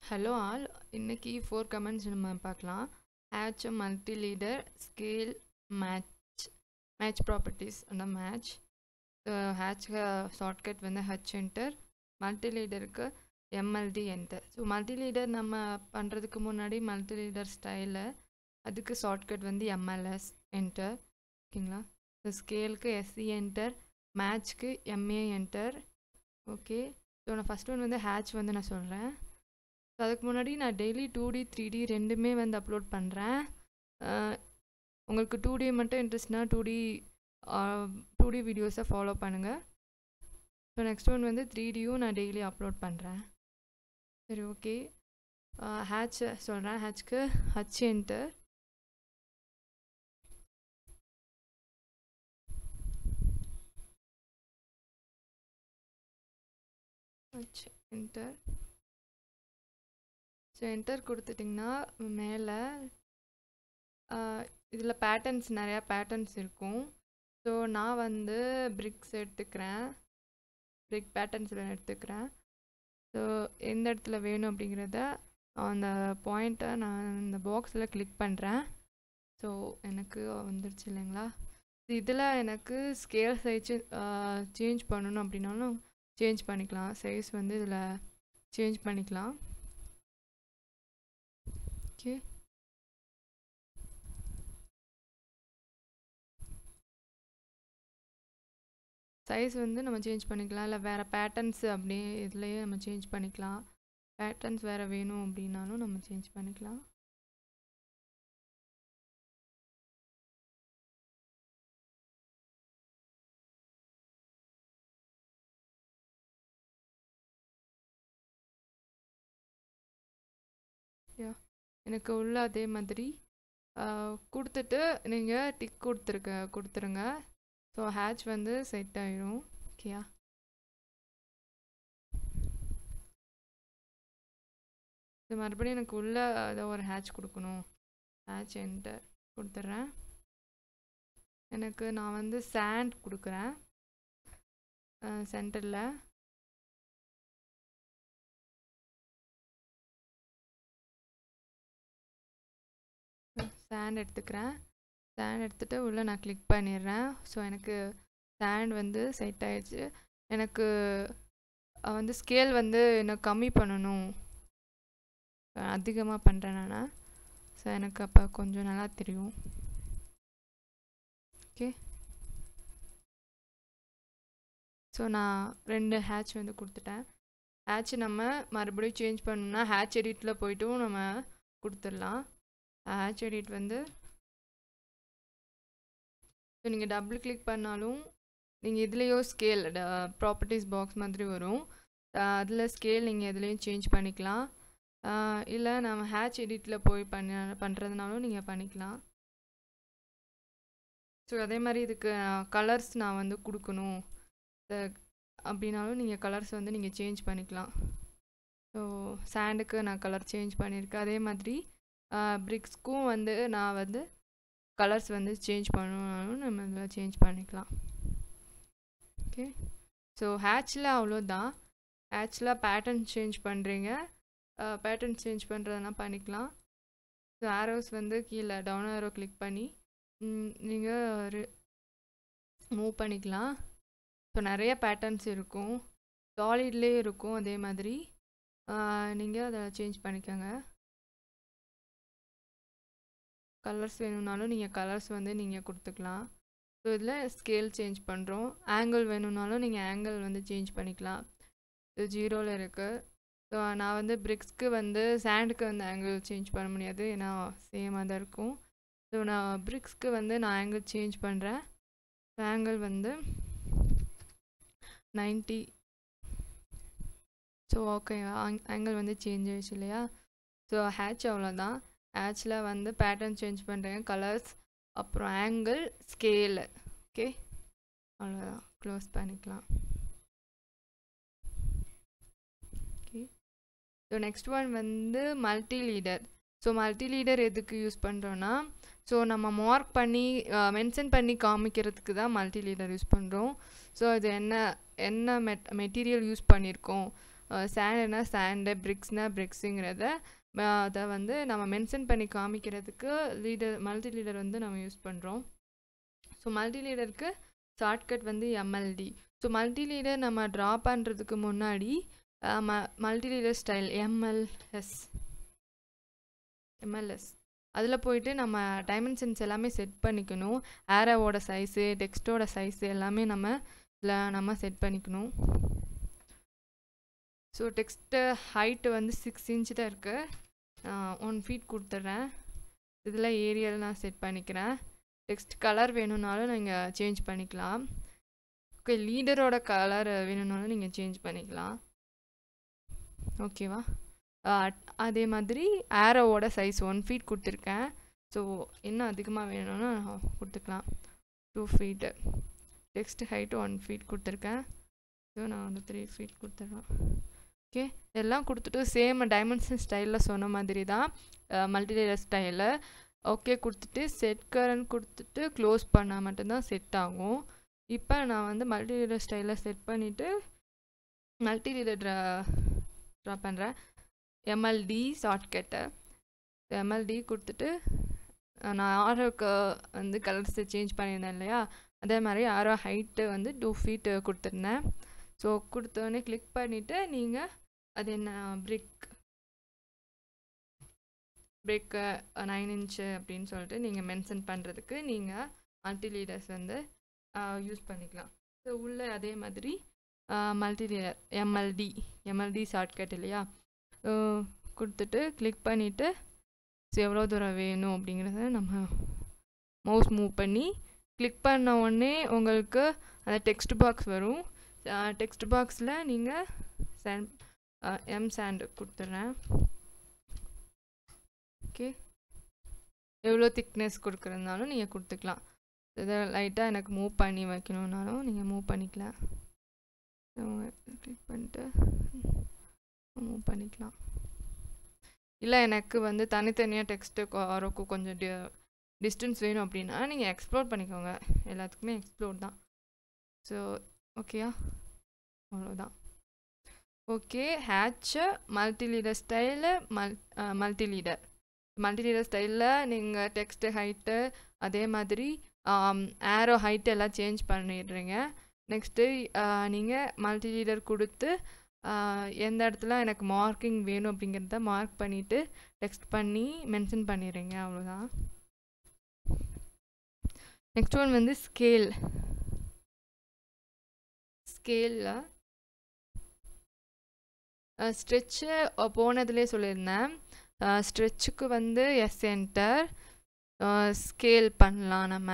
hello all இன்னைக்கு four commands நம்ம பார்க்கலாம் hatch multi leader scale match match properties அந்த மேட்ச் ஹேட்ச் ஷார்ட்கட் வந்து ஹச் என்டர் மல்டி லீடருக்கு MLD enter so multi leader நம்ம பண்ணுறதுக்கு முன்னாடி மல்டி லீடர் ஸ்டைலில் அதுக்கு ஷார்ட்கட் வந்து எம்எல்எஸ் என்டர் ஓகேங்களா ஸோ ஸ்கேலுக்கு எஸ்சி என்டர் மேட்ச்க்கு எம்ஏ என்டர் ஓகே ஸோ நான் ஃபஸ்ட் ஒன் வந்து ஹேட்ச் வந்து நான் சொல்கிறேன் ஸோ அதுக்கு முன்னாடி நான் daily two D three D ரெண்டுமே வந்து அப்லோட் பண்ணுறேன் உங்களுக்கு டூ டி மட்டும் இன்ட்ரெஸ்ட்னா டூ டி டூ டி வீடியோஸை ஃபாலோ பண்ணுங்கள் ஸோ நெக்ஸ்ட் ஒன் வந்து த்ரீ டியும் நான் டெய்லி அப்லோட் பண்ணுறேன் சரி ஓகே ஹேட்ச் சொல்கிறேன் ஹேட்ச்க்கு H enter H enter so enter கொடுத்துட்டிங்கன்னா மேலே இதில் பேட்டர்ன்ஸ் நிறையா பேட்டர்ன்ஸ் இருக்கும் ஸோ நான் வந்து பிரிக்ஸ் எடுத்துக்கிறேன் பிரிக் பேட்டர்ன்ஸில் எடுத்துக்கிறேன் ஸோ எந்த இடத்துல வேணும் அப்படிங்கிறத அந்த பாயிண்ட்டை நான் இந்த பாக்ஸில் கிளிக் பண்ணுறேன் ஸோ எனக்கு வந்துருச்சு இல்லைங்களா இதில் எனக்கு ஸ்கேல் சைஸ் சேஞ்ச் பண்ணணும் அப்படின்னாலும் சேஞ்ச் பண்ணிக்கலாம் சைஸ் வந்து இதில் சேஞ்ச் பண்ணிக்கலாம் ஓகே சைஸ் வந்து நம்ம சேஞ்ச் பண்ணிக்கலாம் இல்லை வேறு பேட்டர்ன்ஸ் அப்படியே இதுலேயே நம்ம சேஞ்ச் பண்ணிக்கலாம் பேட்டர்ன்ஸ் வேறு வேணும் அப்படின்னாலும் நம்ம சேஞ்ச் பண்ணிக்கலாம் யா எனக்கு உள்ள அதே மாதிரி கொடுத்துட்டு நீங்கள் டிக் கொடுத்துருக்க கொடுத்துருங்க ஸோ ஹேட்ச் வந்து செட் ஆயிரும் ஓகேயா இது மறுபடியும் எனக்கு உள்ள ஏதோ ஒரு ஹேட்ச் கொடுக்கணும் ஹேட்ச் என்டர் கொடுத்துட்றேன் எனக்கு நான் வந்து சாண்ட் கொடுக்குறேன் சென்டரில் சேண்ட் எடுத்துக்கிறேன் சேண்ட் எடுத்துகிட்டு உள்ளே நான் கிளிக் பண்ணிடுறேன் ஸோ எனக்கு சேண்ட் வந்து செட் ஆயிடுச்சு எனக்கு வந்து ஸ்கேல் வந்து இன்னும் கம்மி பண்ணணும் அதிகமாக பண்ணுறேன் நான் ஸோ எனக்கு அப்போ கொஞ்சம் நல்லா தெரியும் ஓகே ஸோ நான் ரெண்டு ஹேட்ச் வந்து கொடுத்துட்டேன் ஹேட்ச் நம்ம மறுபடியும் சேஞ்ச் பண்ணணும்னா ஹேட்ச் எடிட்டில் போய்ட்டும் நம்ம கொடுத்துடலாம் ஹேட்ச் எடிட் வந்து ஸோ நீங்கள் டபுள் கிளிக் பண்ணாலும் நீங்கள் இதுலேயோ ஸ்கேல் ப்ராப்பர்ட்டிஸ் பாக்ஸ் மாதிரி வரும் அதில் ஸ்கேல் நீங்கள் எதுலேயும் சேஞ்ச் பண்ணிக்கலாம் இல்லை நம்ம ஹேட்ச் எடிட்டில் போய் பண்ண பண்ணுறதுனாலும் நீங்கள் பண்ணிக்கலாம் ஸோ அதே மாதிரி இதுக்கு கலர்ஸ் நான் வந்து கொடுக்கணும் அப்படின்னாலும் நீங்கள் கலர்ஸ் வந்து நீங்கள் சேஞ்ச் பண்ணிக்கலாம் ஸோ சாண்டுக்கு நான் கலர் சேஞ்ச் பண்ணியிருக்கேன் அதே மாதிரி பிரிக்ஸ்க்கும் வந்து நான் வந்து கலர்ஸ் வந்து சேஞ்ச் பண்ணணும்னாலும் நம்ம இதில் சேஞ்ச் பண்ணிக்கலாம் ஓகே ஸோ ஹேட்சில் அவ்வளோதான் ஹேட்சில் பேட்டர்ன் சேஞ்ச் பண்ணுறீங்க பேட்டர்ன் சேஞ்ச் பண்ணுறதுனா பண்ணிக்கலாம் ஸோ ஆரோஸ் வந்து கீழே டவுன் ஆரோ கிளிக் பண்ணி நீங்கள் மூவ் பண்ணிக்கலாம் ஸோ நிறைய பேட்டர்ன்ஸ் இருக்கும் சாலிட்லேயே இருக்கும் அதே மாதிரி நீங்கள் அதை சேஞ்ச் பண்ணிக்கோங்க கலர்ஸ் வேணும்னாலும் நீங்கள் கலர்ஸ் வந்து நீங்கள் கொடுத்துக்கலாம் ஸோ இதில் ஸ்கேல் சேஞ்ச் பண்ணுறோம் ஆங்கிள் வேணும்னாலும் நீங்கள் ஆங்கிள் வந்து சேஞ்ச் பண்ணிக்கலாம் இது ஜீரோவில் இருக்குது ஸோ நான் வந்து பிரிக்ஸ்க்கு வந்து சாண்டுக்கு வந்து ஆங்கிள் சேஞ்ச் பண்ண முடியாது ஏன்னா சேமாக தான் இருக்கும் ஸோ நான் பிரிக்ஸ்க்கு வந்து நான் ஆங்கிள் சேஞ்ச் பண்ணுறேன் ஆங்கிள் வந்து நைன்ட்டி ஸோ ஓகே ஆங்கிள் வந்து சேஞ்ச் ஆயிடுச்சு இல்லையா ஸோ ஹேட்ச் அவ்வளோதான் ஹேட்சில் வந்து பேட்டர்ன் சேஞ்ச் பண்ணுறேன் கலர்ஸ் அப்புறம் ஆங்கிள் ஸ்கேலு ஓகே அவ்வளோதான் க்ளோஸ் பண்ணிக்கலாம் ஓகே ஸோ நெக்ஸ்ட் ஒன் வந்து multi leader so multi leader எதுக்கு யூஸ் பண்ணுறோன்னா ஸோ நம்ம மார்க் பண்ணி மென்ஷன் பண்ணி காமிக்கிறதுக்கு தான் மல்டி லீடர் யூஸ் பண்ணுறோம் ஸோ இது என்ன என்ன மெட் மெட்டீரியல் யூஸ் பண்ணியிருக்கோம் சேண்டுனா சேண்டு பிரிக்ஸ்னா பிரிக்ஸுங்கிறத அதை வந்து நம்ம மென்ஷன் பண்ணி காமிக்கிறதுக்கு லீடர் மல்டி லீடர் வந்து நம்ம யூஸ் பண்ணுறோம் ஸோ மல்டி லீடருக்கு ஷார்ட்கட் வந்து எம்எல்டி ஸோ மல்டி லீடர் நம்ம ட்ரா பண்ணுறதுக்கு முன்னாடி ம multi leader style MLS MLS அதில் போயிட்டு நம்ம டைமென்ஷன்ஸ் எல்லாமே செட் பண்ணிக்கணும் ஏரோவோட சைஸு டெக்ஸ்ட்டோட சைஸு எல்லாமே நம்ம இதில் நம்ம செட் பண்ணிக்கணும் ஸோ டெக்ஸ்ட்டு ஹைட்டு வந்து சிக்ஸ் இன்ச்சு தான் இருக்குது ஒன் ஃபீட் கொடுத்துட்றேன் இதில் ஏரியல் நான் செட் பண்ணிக்கிறேன் டெக்ஸ்ட் கலர் வேணும்னாலும் நீங்கள் சேஞ்ச் பண்ணிக்கலாம் ஓகே லீடரோட கலர் வேணும்னாலும் நீங்கள் சேஞ்ச் பண்ணிக்கலாம் ஓகேவா அதே மாதிரி ஆரோவோட சைஸ் ஒன் ஃபீட் கொடுத்துருக்கேன் ஸோ இன்னும் அதிகமாக வேணும்னா கொடுத்துக்கலாம் two feet text height one feet கொடுத்துருக்கேன் ஸோ நான் வந்து த்ரீ ஃபீட் கொடுத்துட்றேன் ஓகே எல்லாம் கொடுத்துட்டு சேம் டைமென்ஷன் ஸ்டைலில் சொன்ன மாதிரி தான் மல்டிலேயர் ஸ்டைலில் ஓகே கொடுத்துட்டு செட் கரண்ட் கொடுத்துட்டு க்ளோஸ் பண்ணால் மட்டும்தான் செட் ஆகும் இப்போ நான் வந்து மல்டிலேயர் ஸ்டைலில் செட் பண்ணிவிட்டு மல்டிலேயர் ட்ரா ட்ரா பண்ணுறேன் எம்எல்டி ஷார்ட்கட்டை எம்எல்டி கொடுத்துட்டு நான் ஆரோக்கு வந்து கலர்ஸை சேஞ்ச் பண்ணியிருந்தேன் இல்லையா அதே மாதிரி ஆரோ ஹைட்டு வந்து டூ ஃபீட்டு கொடுத்துருந்தேன் ஸோ கொடுத்தோடனே கிளிக் பண்ணிவிட்டு நீங்கள் அது என்ன பிரிக் பிரிக்கு நைன் இன்ச்சு அப்படின்னு சொல்லிட்டு நீங்கள் மென்ஷன் பண்ணுறதுக்கு நீங்கள் மல்டி லீடர்ஸ் வந்து யூஸ் பண்ணிக்கலாம் ஸோ உள்ளே அதே மாதிரி multi leader MLD MLD shortcut இல்லையா கொடுத்துட்டு கிளிக் பண்ணிவிட்டு ஸோ எவ்வளோ தூரம் வேணும் அப்படிங்கிறத நம்ம மவுஸ் மூவ் பண்ணி கிளிக் பண்ண உடனே உங்களுக்கு அந்த டெக்ஸ்ட் பாக்ஸ் வரும் டெக்ஸ்ட் பாக்ஸில் நீங்கள் சேண்ட் எம் சேண்டு கொடுத்துட்றேன் ஓகே எவ்வளோ திக்னஸ் கொடுக்குறதுனாலும் நீங்கள் கொடுத்துக்கலாம் இதை லைட்டாக எனக்கு மூவ் பண்ணி வைக்கணுன்னாலும் நீங்கள் மூவ் பண்ணிக்கலாம் கிளிக் பண்ணிட்டு மூவ் பண்ணிக்கலாம் இல்லை எனக்கு வந்து தனித்தனியாக டெக்ஸ்ட்டு ஆரோக்கு கொஞ்சம் டி டிஸ்டன்ஸ் வேணும் அப்படின்னா நீங்கள் எக்ஸ்ப்ளோர் பண்ணிக்கோங்க எல்லாத்துக்குமே எக்ஸ்ப்ளோர் தான் ஸோ ஓகேயா அவ்வளோதான் okay hatch multi leader style மல் மல்டி லீடர் மல்டி லீடர் ஸ்டைலில் நீங்கள் டெக்ஸ்ட்டு ஹைட்டு அதே மாதிரி ஏரோ ஹைட் எல்லாம் சேஞ்ச் பண்ணிடுறீங்க நெக்ஸ்ட்டு நீங்கள் மல்டி லீடர் கொடுத்து எந்த இடத்துல எனக்கு மார்க்கிங் வேணும் அப்படிங்கிறத மார்க் பண்ணிவிட்டு டெக்ஸ்ட் பண்ணி மென்ஷன் பண்ணிடுறீங்க அவ்வளோதான் நெக்ஸ்ட் ஒன் வந்து ஸ்கேல் ஸ்கேலில் ஸ்ட்ரெச்சு போனதுலேயே சொல்லியிருந்தேன் ஸ்ட்ரெச்சுக்கு வந்து எஸ் என்டர் ஸ்கேல் பண்ணலாம் நம்ம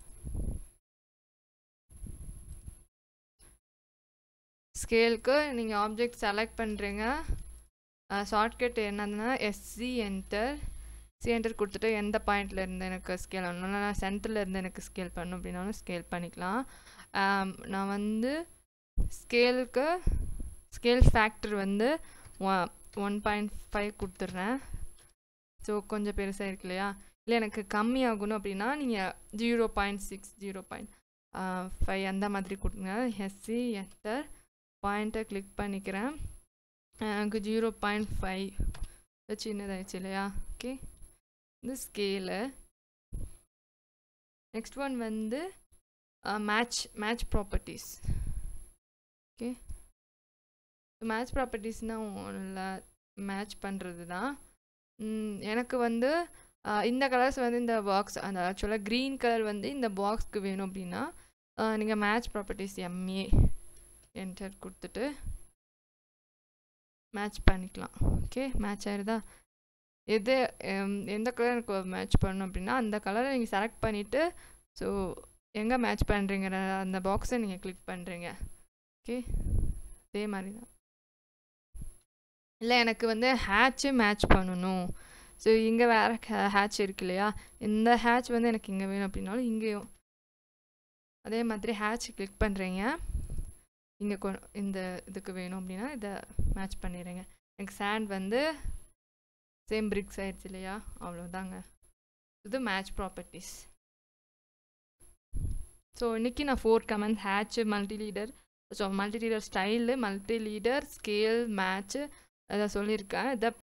ஸ்கேலுக்கு நீங்கள் ஆப்ஜெக்ட் செலக்ட் பண்ணுறீங்க ஷார்ட்கட் என்னதுன்னா எஸ்சி என்டர் சி என்டர் கொடுத்துட்டு எந்த பாயிண்டில் இருந்து எனக்கு ஸ்கேல் பண்ணணும் நான் சென்டரில் இருந்து எனக்கு ஸ்கேல் பண்ணணும் அப்படின்னாலும் ஸ்கேல் பண்ணிக்கலாம் நான் வந்து ஸ்கேலுக்கு ஸ்கேல் ஃபேக்டர் வந்து ஒன் பாயிண்ட் ஃபைவ் கொடுத்துட்றேன் ஸோ கொஞ்சம் பெருசாக இருக்கு இல்லையா இல்லை எனக்கு கம்மி ஆகணும் அப்படின்னா நீங்கள் zero point six zero point five அந்த மாதிரி கொடுங்க எஸ்சி என்டர் பாயிண்ட்டை கிளிக் பண்ணிக்கிறேன் எனக்கு ஜீரோ பாயிண்ட் ஃபைவ் சின்னதாகிடுச்சு இல்லையா ஓகே இந்த ஸ்கேலு நெக்ஸ்ட் ஒன் வந்து match match properties okay match ப்ராப்பர்ட்டிஸ்னால் ஒன்றில் மேட்ச் பண்ணுறது தான் எனக்கு வந்து இந்த கலர்ஸ் வந்து இந்த பாக்ஸ் அந்த ஆக்சுவலாக க்ரீன் கலர் வந்து இந்த பாக்ஸ்க்கு வேணும் அப்படின்னா நீங்கள் மேட்ச் ப்ராப்பர்ட்டிஸ் எம்ஏ என்டர் கொடுத்துட்டு மேட்ச் பண்ணிக்கலாம் ஓகே மேட்ச் ஆயிருதா எது எந்த கலர் எனக்கு மேட்ச் பண்ணணும் அப்படின்னா அந்த கலரை நீங்கள் செலக்ட் பண்ணிவிட்டு ஸோ எங்கே மேட்ச் பண்ணுறீங்கிற அந்த பாக்ஸை நீங்கள் கிளிக் பண்ணுறீங்க ஓகே அதே மாதிரி தான் இல்லை எனக்கு வந்து ஹேட்சு மேட்ச் பண்ணணும் ஸோ இங்கே வேறு ஹேட்ச் இருக்கு இல்லையா இந்த ஹேட்ச் வந்து எனக்கு இங்கே வேணும் அப்படின்னாலும் இங்கேயும் அதே மாதிரி ஹேட்ச் கிளிக் பண்ணுறீங்க இங்கே கொ இந்த இதுக்கு வேணும் அப்படின்னா இதை மேட்ச் பண்ணிடுறேங்க எனக்கு சேண்ட் வந்து சேம் பிரிக்ஸ் ஆயிடுச்சு இல்லையா அவ்வளோதாங்க இது மேட்ச் ப்ராப்பர்ட்டிஸ் ஸோ இன்றைக்கி நான் four command hatch multi leader so multi leader style multi leader scale match அதை சொல்லியிருக்கேன் த